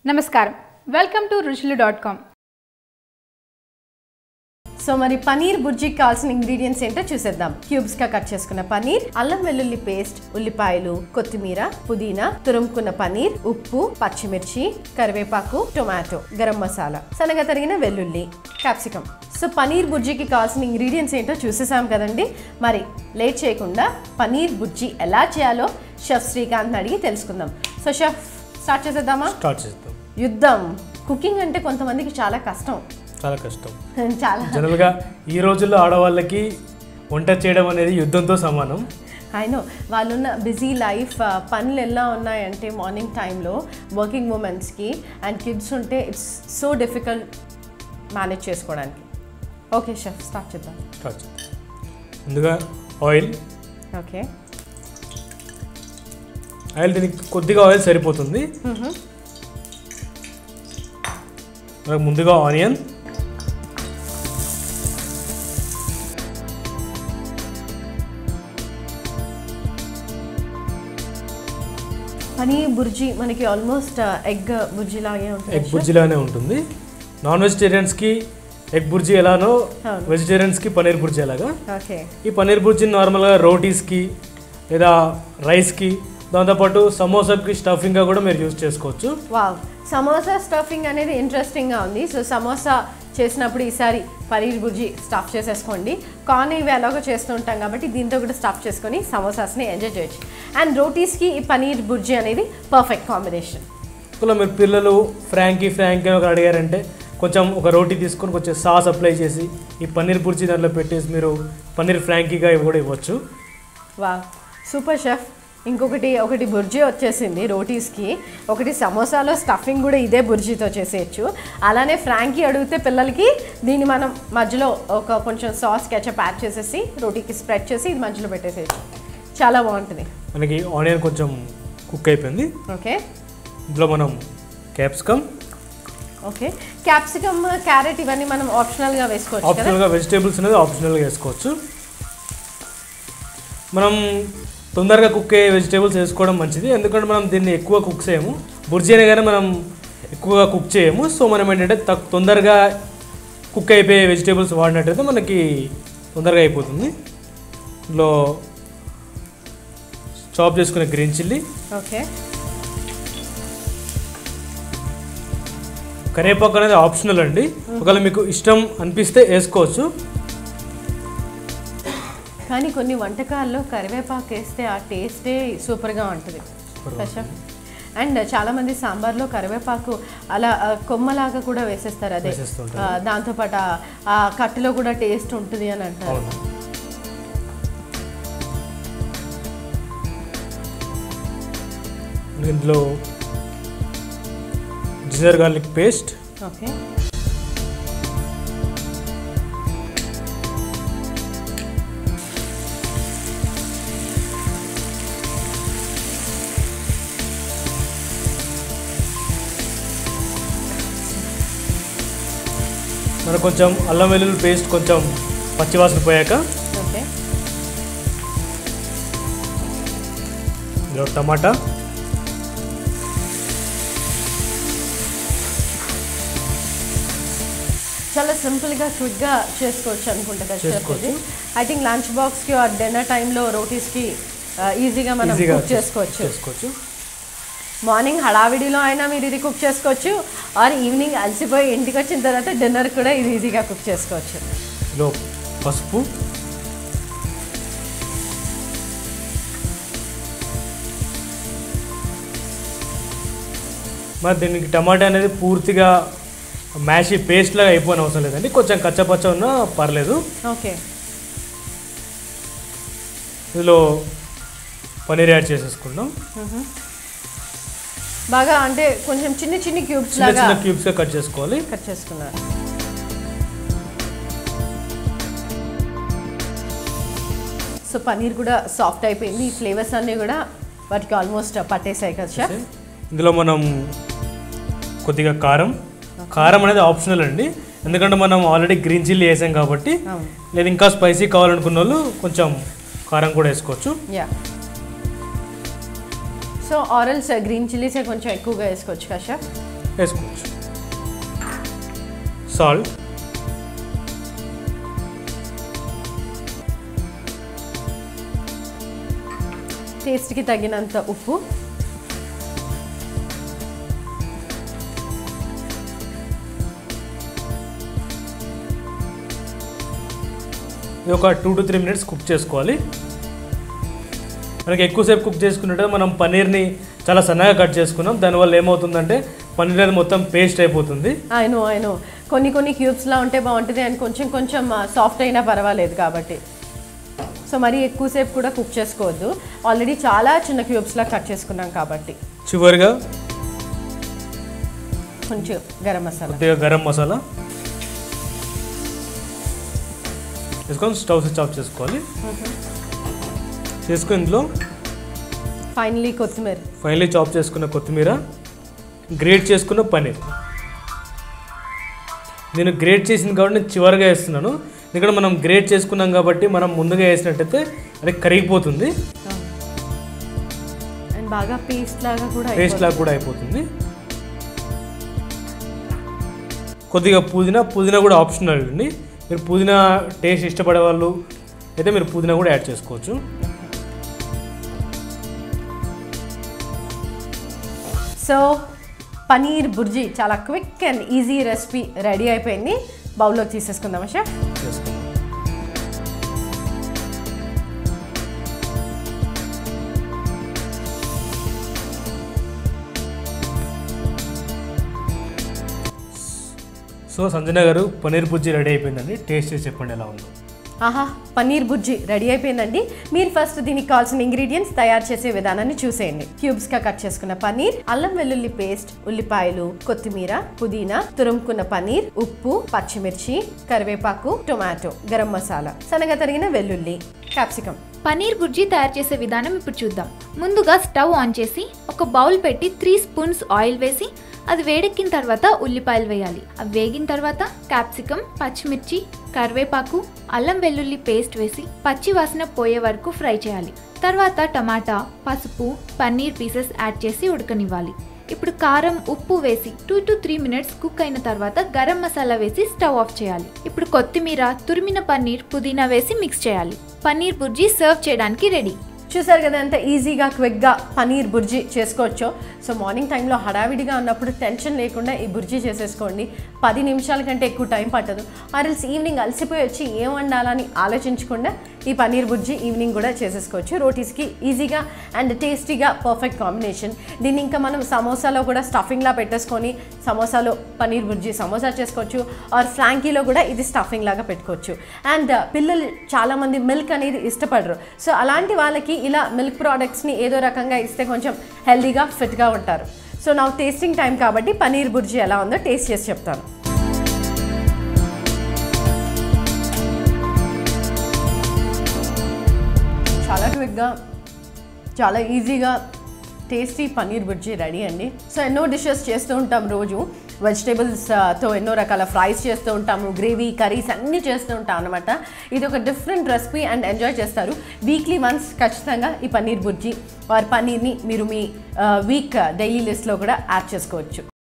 నమస్కారం welcome to Ruchulu dot com so మరి పనీర్ బుర్జీకి కావాల్సిన ఇంగ్రీడియంట్స్ ఏంటో చూసేద్దాం క్యూబ్స్ గా కట్ చేసుకున్న పనీర్ అల్లం వెల్లుల్లి పేస్ట్ ఉల్లిపాయలు కొత్తిమీర పుదీనా తురుముకున్న పనీర్ ఉప్పు పచ్చిమిర్చి కరివేపాకు టొమాటో గరం మసాలా సన్నగా తరిగిన వెల్లుల్లి క్యాప్సికమ్ సో పనీర్ బుర్జీకి కావాల్సిన ఇంగ్రీడియంట్స్ ఏంటో చూసేసాం కదండి మరి లేట్ చేయకుండా పనీర్ బుర్జీ ఎలా చేయాలో షెఫ్ శ్రీకాంత్ అడిగి తెలుసుకుందాం సో షెఫ్ స్టార్ట్ చేసేద్దామా స్టార్ట్ చేద్దాం యుద్ధం కుకింగ్ అంటే కొంతమందికి చాలా కష్టం చాలా కష్టం చాలా జనరల్గా ఈ రోజుల్లో ఆడవాళ్ళకి వంట చేయడం అనేది యుద్ధంతో సమానం అయినో వాళ్ళున్న బిజీ లైఫ్ పనులు ఎలా ఉన్నాయంటే మార్నింగ్ టైంలో వర్కింగ్ ఉమెన్స్కి అండ్ కిడ్స్ ఉంటే ఇట్స్ సో డిఫికల్ట్ మేనేజ్ చేసుకోవడానికి ఓకే షెఫ్ స్టార్ట్ చేద్దాం స్టార్ట్ చేద్దాం ముందుగా ఆయిల్ ఓకే ఆయిల్ దీనికి కొద్దిగా ఆయిల్ సరిపోతుంది మనకు ముందుగా ఆనియన్ పనీర్ బుర్జీ మనకి ఆల్మోస్ట్ ఎగ్ బుర్జీ లాగే ఎగ్ ఉంటుంది బుర్జీలానే ఉంటుంది నాన్ వెజిటేరియన్స్కి ఎగ్ బుర్జీ ఎలానో అవును. వెజిటేరియన్స్కి పన్నీర్ బుర్జీ ఎలాగా ఓకే ఈ పన్నీర్ బుర్జీ నార్మల్గా రోటీస్కి లేదా రైస్కి దాంతోపాటు సమోసాకి స్టఫింగ్గా కూడా మీరు యూజ్ చేసుకోవచ్చు వావ్ సమోసా స్టఫింగ్ అనేది ఇంట్రెస్టింగ్గా ఉంది సో సమోసా చేసినప్పుడు ఈసారి పనీర్ బుర్జీ స్టఫ్ చేసేసుకోండి కార్న్ ఇవి ఎలాగో చేస్తూ ఉంటాం కాబట్టి దీంతో కూడా స్టఫ్ చేసుకొని సమోసాస్ని ఎంజాయ్ చేయొచ్చు అండ్ రోటీస్కి ఈ పనీర్ బుర్జీ అనేది పర్ఫెక్ట్ కాంబినేషన్ ఒకవేళ మీరు పిల్లలు ఫ్రాంకీ ఫ్రాంకీ అని ఒకరు అడిగారంటే కొంచెం ఒక రోటీ తీసుకొని కొంచెం సాస్ అప్లై చేసి ఈ పన్నీర్ బుర్జీ దాంట్లో పెట్టేసి మీరు పన్నీర్ ఫ్రాంకీగా ఇవి కూడా ఇవ్వచ్చు వా సూపర్ షెఫ్ ఇంకొకటి ఒకటి బుర్జీ వచ్చేసింది రోటీస్కి ఒకటి సమోసాలో స్టఫింగ్ కూడా ఇదే బుర్జీతో చేసేయచ్చు అలానే ఫ్రాంకీ అడిగితే పిల్లలకి దీన్ని మనం మధ్యలో ఒక కొంచెం సాస్ కెచప్ యాడ్ చేసేసి రోటీకి స్ప్రెడ్ చేసి ఇది మధ్యలో పెట్టేసేయచ్చు చాలా బాగుంటుంది మనకి ఆనియన్ కొంచెం కుక్ అయిపోయింది ఓకే ఇందులో మనం క్యాప్సికమ్ ఓకే క్యాప్సికమ్ క్యారెట్ ఇవన్నీ మనం ఆప్షనల్గా వేసుకోవచ్చు కదా ఆప్షనల్గా వెజిటేబుల్స్ అనేది ఆప్షనల్గా వేసుకోవచ్చు మనం తొందరగా కుక్ అయ్యే వెజిటేబుల్స్ వేసుకోవడం మంచిది ఎందుకంటే మనం దీన్ని ఎక్కువ కుక్ చేయము బుర్జీ అనే కానీ మనం ఎక్కువగా కుక్ చేయము సో మనం ఏంటంటే తక్ తొందరగా కుక్ అయిపోయే వెజిటేబుల్స్ వాడినట్టయితే మనకి తొందరగా అయిపోతుంది ఇందులో చాప్ చేసుకునే గ్రీన్ చిల్లీ ఓకే కరివేపాకు అనేది ఆప్షనల్ అండి ఒకవేళ మీకు ఇష్టం అనిపిస్తే వేసుకోవచ్చు కానీ కొన్ని వంటకాల్లో కరివేపాకు వేస్తే ఆ టేస్టే సూపర్గా ఉంటుంది కషా అండ్ చాలామంది సాంబార్లో కరివేపాకు అలా ఆ, కొమ్మలాగా కూడా వేసేస్తారు అదే వేసేస్తుంటారు. ఆ, దాంతోపాటు ఆ- ఆ కట్టులో కూడా టేస్ట్ ఉంటుంది అని అంటారు అవును ఇందులో జింజర్ గార్లిక్ పేస్ట్ ఓకే మనకు కొంచెం అల్లం వెల్లుల్లి పేస్ట్ కొంచెం పచ్చివాసన పోయాక ఓకే ఇందులో టమాటా చాలా సింపుల్గా క్విక్గా చేసుకోవచ్చు అనుకుంటా కదా chef చేసుకోవచ్చు. ఇది ఐ థింక్ లంచ్ బాక్స్కి ఆ డిన్నర్ టైంలో రోటీస్కి ఈజీగా మనం ఈజీగా కుక్ చేసుకోవచ్చు చేసుకోవచ్చు మార్నింగ్ హడావిడిలో అయినా మీరు ఇది కుక్ చేసుకోవచ్చు ఆర్ ఈవినింగ్ అలసిపోయి ఇంటికి వచ్చిన తర్వాత డిన్నర్ కూడా ఇది ఈజీగా కుక్ చేసుకోవచ్చు ఇందులో పసుపు మరి దీనికి టమాటా అనేది పూర్తిగా మ్యాషీ పేస్ట్ లాగా అయిపోయిన అవసరం లేదండి కొంచెం కచ్చపచ్చ ఉన్నా పర్లేదు ఓకే ఇందులో పన్నీర్ యాడ్ చేసేసుకుందాం బాగా అంటే కొంచెం చిన్న చిన్న క్యూబ్స్ చిన్న లాగా చిన్న క్యూబ్స్గా కట్ చేసుకోవాలి కట్ చేసుకున్నారు సో పన్నీర్ కూడా సాఫ్ట్ అయిపోయింది ఈ ఫ్లేవర్స్ అన్నీ కూడా వాటికి ఆల్మోస్ట్ పట్టేసాయి కదా షెఫ్ ఇందులో మనం కొద్దిగా కారం కారం అనేది ఆప్షనల్ అండి ఎందుకంటే మనం ఆల్రెడీ గ్రీన్ చిల్లీ వేసాం కాబట్టి అవును లేదు ఇంకా స్పైసీ కావాలనుకున్న వాళ్ళు కొంచెం కారం కూడా వేసుకోవచ్చు యా సో ఆరల్స్ గ్రీన్ చిల్లీసే కొంచెం ఎక్కువగా వేసుకోవచ్చు కదా షెఫ్ వేసుకోవచ్చు సాల్ట్ టేస్ట్కి తగినంత ఉప్పు ఇది ఒక two to three minutes cook చేసుకోవాలి మనకి ఎక్కువసేపు కుక్ చేసుకున్నట్టు మనం పన్నీర్ని చాలా సన్నగా కట్ చేసుకున్నాం దానివల్ల ఏమవుతుందంటే పన్నీర్ అనేది మొత్తం పేస్ట్ అయిపోతుంది ఆయన ఆయన కొన్ని కొన్ని క్యూబ్స్లా ఉంటే బాగుంటుంది అండ్ కొంచెం కొంచెం సాఫ్ట్ అయినా పర్వాలేదు కాబట్టి సో మరీ ఎక్కువసేపు కూడా కుక్ చేసుకోవద్దు ఆల్రెడీ చాలా చిన్న క్యూబ్స్లా కట్ చేసుకున్నాం కాబట్టి చివరిగా కొంచెం గరం మసాలా కొద్దిగా గరం మసాలా వేసుకొని స్టవ్ స్విచ్ ఆఫ్ చేసుకోవాలి చేసుకుని ఇందులో ఫైనలీ కొత్తిమీర ఫైనలీ చాప్ చేసుకున్న కొత్తిమీర గ్రేట్ చేసుకున్న పన్నీర్ నేను గ్రేట్ చేసింది కాబట్టి నేను చివరిగా వేస్తున్నాను ఇక్కడ మనం గ్రేట్ చేసుకున్నాం కాబట్టి మనం ముందుగా వేసినట్టయితే అది కరిగిపోతుంది అండ్ బాగా పేస్ట్ లాగా కూడా పేస్ట్ అయిపోతుంది. లాగా కూడా అయిపోతుంది కొద్దిగా పుదీనా పుదీనా కూడా ఆప్షనల్ అండి మీరు పుదీనా టేస్ట్ ఇష్టపడే వాళ్ళు అయితే మీరు పుదీనా కూడా యాడ్ చేసుకోవచ్చు సో పనీర్ బుర్జీ చాలా quick and easy recipe ready అయిపోయింది బౌల్లోకి తీసేసుకుందామా షెఫ్ చేసుకుందాం సో సంజన గారు పన్నీర్ బుజ్జి రెడీ అయిపోయిందండి టేస్ట్ చేసి చెప్పండి ఎలా ఉందో ఆహా పన్నీర్ బుర్జీ రెడీ అయిపోయిందండి మీరు ఫస్ట్ దీనికి కావాల్సిన ఇంగ్రీడియంట్స్ తయారు చేసే విధానాన్ని చూసేయండి క్యూబ్స్ గా కట్ చేసుకున్న పన్నీర్ అల్లం వెల్లుల్లి పేస్ట్ ఉల్లిపాయలు కొత్తిమీర పుదీనా తురుముకున్న పన్నీర్ ఉప్పు పచ్చిమిర్చి కరివేపాకు టొమాటో గరం మసాలా సన్నగా తరిగిన వెల్లుల్లి క్యాప్సికం పనీర్ బుర్జీ తయారు చేసే విధానం ఇప్పుడు చూద్దాం ముందుగా స్టవ్ ఆన్ చేసి ఒక బౌల్ పెట్టి త్రీ స్పూన్స్ ఆయిల్ వేసి అది వేడెక్కిన తర్వాత ఉల్లిపాయలు వేయాలి అవి వేగిన తర్వాత క్యాప్సికం పచ్చిమిర్చి కరివేపాకు అల్లం వెల్లుల్లి పేస్ట్ వేసి పచ్చి వాసన పోయే వరకు ఫ్రై చేయాలి తర్వాత టమాటా పసుపు పన్నీర్ పీసెస్ యాడ్ చేసి ఉడకనివ్వాలి ఇప్పుడు కారం ఉప్పు వేసి two to three minutes cook అయిన తర్వాత గరం మసాలా వేసి స్టవ్ ఆఫ్ చేయాలి ఇప్పుడు కొత్తిమీర తురిమిన పన్నీర్ పుదీనా వేసి మిక్స్ చేయాలి పన్నీర్ బుర్జీ సర్వ్ చేయడానికి రెడీ చూసారు కదా ఎంత ఈజీగా క్విక్గా పనీర్ బుర్జీ చేసుకోవచ్చో సో మార్నింగ్ టైంలో హడావిడిగా ఉన్నప్పుడు టెన్షన్ లేకుండా ఈ బుర్జీ చేసేసుకోండి పది నిమిషాల కంటే ఎక్కువ టైం పట్టదు ఆర్ఎల్స్ ఈవినింగ్ అలసిపోయి వచ్చి ఏం వండాలని ఆలోచించకుండా ఈ పనీర్ బుర్జీ ఈవినింగ్ కూడా చేసేసుకోవచ్చు రోటీస్కి ఈజీగా అండ్ టేస్టీగా పర్ఫెక్ట్ కాంబినేషన్ దీన్ని ఇంకా మనం సమోసాలో కూడా స్టఫింగ్లా పెట్టేసుకొని సమోసాలో పనీర్ బుర్జీ సమోసా చేసుకోవచ్చు ఆర్ ఫ్రాంకీలో కూడా ఇది స్టఫింగ్ లాగా పెట్టుకోవచ్చు అండ్ పిల్లలు చాలామంది మిల్క్ అనేది ఇష్టపడరు సో అలాంటి వాళ్ళకి ఇలా మిల్క్ ప్రోడక్ట్స్ని ఏదో రకంగా ఇస్తే కొంచెం హెల్దీగా ఫిట్గా ఉంటారు సో నా టేస్టింగ్ టైం కాబట్టి పనీర్ బుర్జీ ఎలా ఉందో టేస్ట్ చేసి చెప్తాను చాలా క్విక్గా చాలా ఈజీగా టేస్టీ పన్నీర్ బుర్జీ రెడీ అండి సో ఎన్నో డిషెస్ చేస్తూ ఉంటాం రోజు వెజిటేబుల్స్తో ఎన్నో రకాల ఫ్రైస్ చేస్తూ ఉంటాము గ్రేవీ కర్రీస్ అన్నీ చేస్తూ ఉంటాం అనమాట ఇది ఒక డిఫరెంట్ రెసిపీ అండ్ ఎంజాయ్ చేస్తారు వీక్లీ వన్స్ ఖచ్చితంగా ఈ పన్నీర్ బుర్జీ ఆర్ పన్నీర్ని మీరు మీ వీక్ డైలీ లిస్ట్లో కూడా యాడ్ చేసుకోవచ్చు